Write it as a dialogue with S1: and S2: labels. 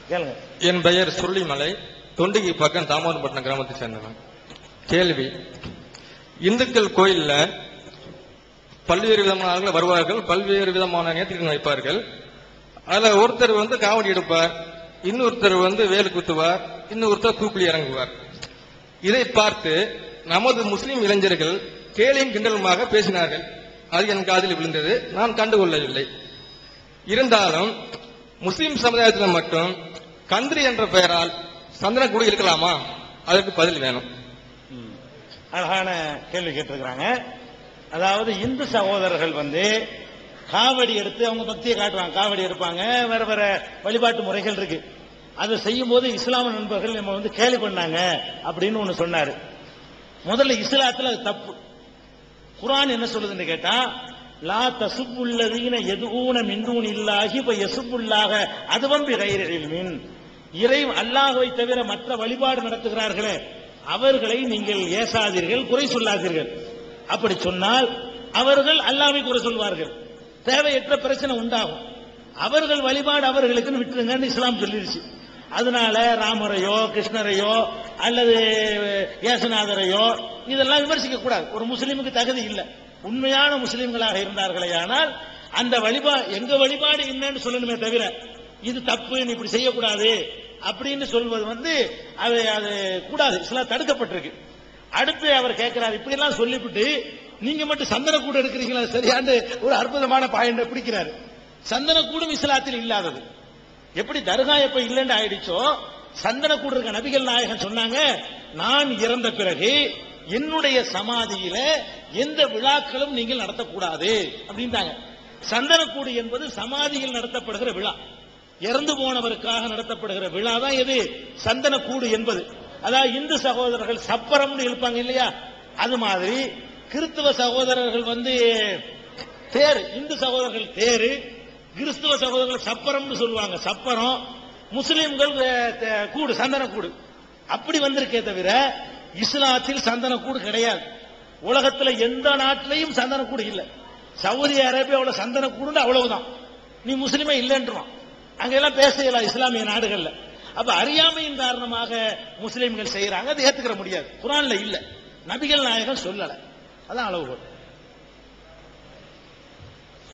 S1: கேளுங்க
S2: என் பெயர் சுருளிமலை தொண்டிகை பக்கம் தாமோதரப்பட்டினம் கிராமத்தை சேர்ந்தவன் கேள்வி இந்துக்கள் கோயில்ல பல்வேறு விதமான ஆட்கள் வருவார்கள் பல்வேறு விதமான நேர்த்திகள் வைப்பார்கள் அதுல ஒருத்தர் வந்து காவடி எடுப்பார் இன்னொருத்தர் வந்து வேலு குத்துவார் இன்னொருத்தர் தூக்குலி இறங்குவார் இதை பார்த்து நமது முஸ்லிம் இளைஞர்கள் கேலியும் கிண்டலுமாக பேசினார்கள் அது என் காதில் விழுந்தது நான் கண்டுகொள்ளவில்லை இருந்தாலும் முஸ்லிம் சமுதாயத்தில் மட்டும் கந்திரி என்ற பெயரால் சந்தனக்குடி இருக்கலாமா அதற்கு பதில் வேணும்
S1: ம். அழகான கேள்வி கேட்டிருக்கிறாங்க அதாவது இந்து சகோதரர்கள் வந்து காவடி எடுத்து அவங்க பக்தியை காட்டுவாங்க காவடி எடுப்பாங்க வேற வேற வழிபாட்டு முறைகள் இருக்கு அதை செய்யும் போது இஸ்லாம நண்பர்கள் நம்ம வந்து கேலி பண்ணாங்க அப்படின்னு ஒண்ணு சொன்னாரு முதல்ல இஸ்லாத்துல அது தப்பு குர்ஆன் என்ன சொல்லுதுன்னு கேட்டா லா தசுப்புள்ளதீன எதுவும் மின்தூன் இல்லாகி இப்ப எசுப்புள்ளாக அதுவம் பிகைரின் இறை அல்லாஹ்வை தவிர மற்ற வழிபாடு நடத்துகிறார்களே அவர்களை நீங்கள் ஏசாதீர்கள் குறை சொல்லாதீர்கள் அப்படி சொன்னால் அவர்கள் அல்லாஹ்வை குறை சொல்வார்கள் தேவையற்ற பிரச்சனை உண்டாகும் அவர்கள் வழிபாடு அவர்களுக்குன்னு விட்டுருங்கன்னு இஸ்லாம் சொல்லிருச்சு அதனால ராமரையோ கிருஷ்ணரையோ அல்லது ஏசுநாதரையோ இதெல்லாம் விமர்சிக்க கூடாது ஒரு முஸ்லீமுக்கு தகுதி இல்லை உண்மையான முஸ்லீம்களாக இருந்தார்களே ஆனால் அந்த வழிபா எங்க வழிபாடு என்னன்னு சொல்லணுமே தவிர இது தப்பு நீ இப்படி செய்யக்கூடாது அப்படின்னு சொல்வது வந்து அது அது கூடாது இஸ்லாம் தடுக்கப்பட்டிருக்கு அடுத்து அவர் கேட்கிறார் இப்படி எல்லாம் சொல்லிவிட்டு நீங்க மட்டும் சந்தனக்கூடு எடுக்கிறீங்களா சரியாண்டு ஒரு அற்புதமான பாயிண்ட் பிடிக்கிறாரு சந்தனக்கூடும் இஸ்லாத்தில் இல்லாதது எப்படி தர்கா எப்ப இல்லைன்னு ஆயிடுச்சோ சந்தனக்கூடு இருக்க நபிகள் நாயகன் சொன்னாங்க நான் இறந்த பிறகு என்னுடைய சமாதியில எந்த விழாக்களும் நீங்கள் நடத்தக்கூடாது அப்படின்ட்டாங்க சந்தனக்கூடு என்பது சமாதியில் நடத்தப்படுகிற விழா இறந்து போனவருக்காக நடத்தப்படுகிற விழா தான் எது சந்தனக்கூடு என்பது அதாவது இந்து சகோதரர்கள் சப்பரம்னு இருப்பாங்க இல்லையா அது மாதிரி கிறிஸ்துவ சகோதரர்கள் வந்து தேர் இந்து சகோதரர்கள் தேரு கிறிஸ்துவ சகோதரர்கள் சப்பரம்னு சொல்லுவாங்க சப்பரம் முஸ்லிம்கள் அஹ், த- கூடு சந்தன கூடு அப்படி வந்திருக்கே தவிர இஸ்லாத்தில் சந்தன கூடு கிடையாது உலகத்துல எந்த நாட்டிலையும் சந்தன கூடு இல்ல சவுதி அரேபியாவுல சந்தன கூடுன்னு அவ்வளவுதான் நீ முஸ்லிமே இல்லைன்றான் அங்கெல்லாம் பேசலாம் இஸ்லாமிய நாடுகள்ல அப்ப அறியாமையின் காரணமாக முஸ்லிம்கள் செய்யறாங்க அதை ஏத்துக்கிற முடியாது குரான்ல இல்ல நபிகள் நாயகம் சொல்லல அதான் அளவுகோல்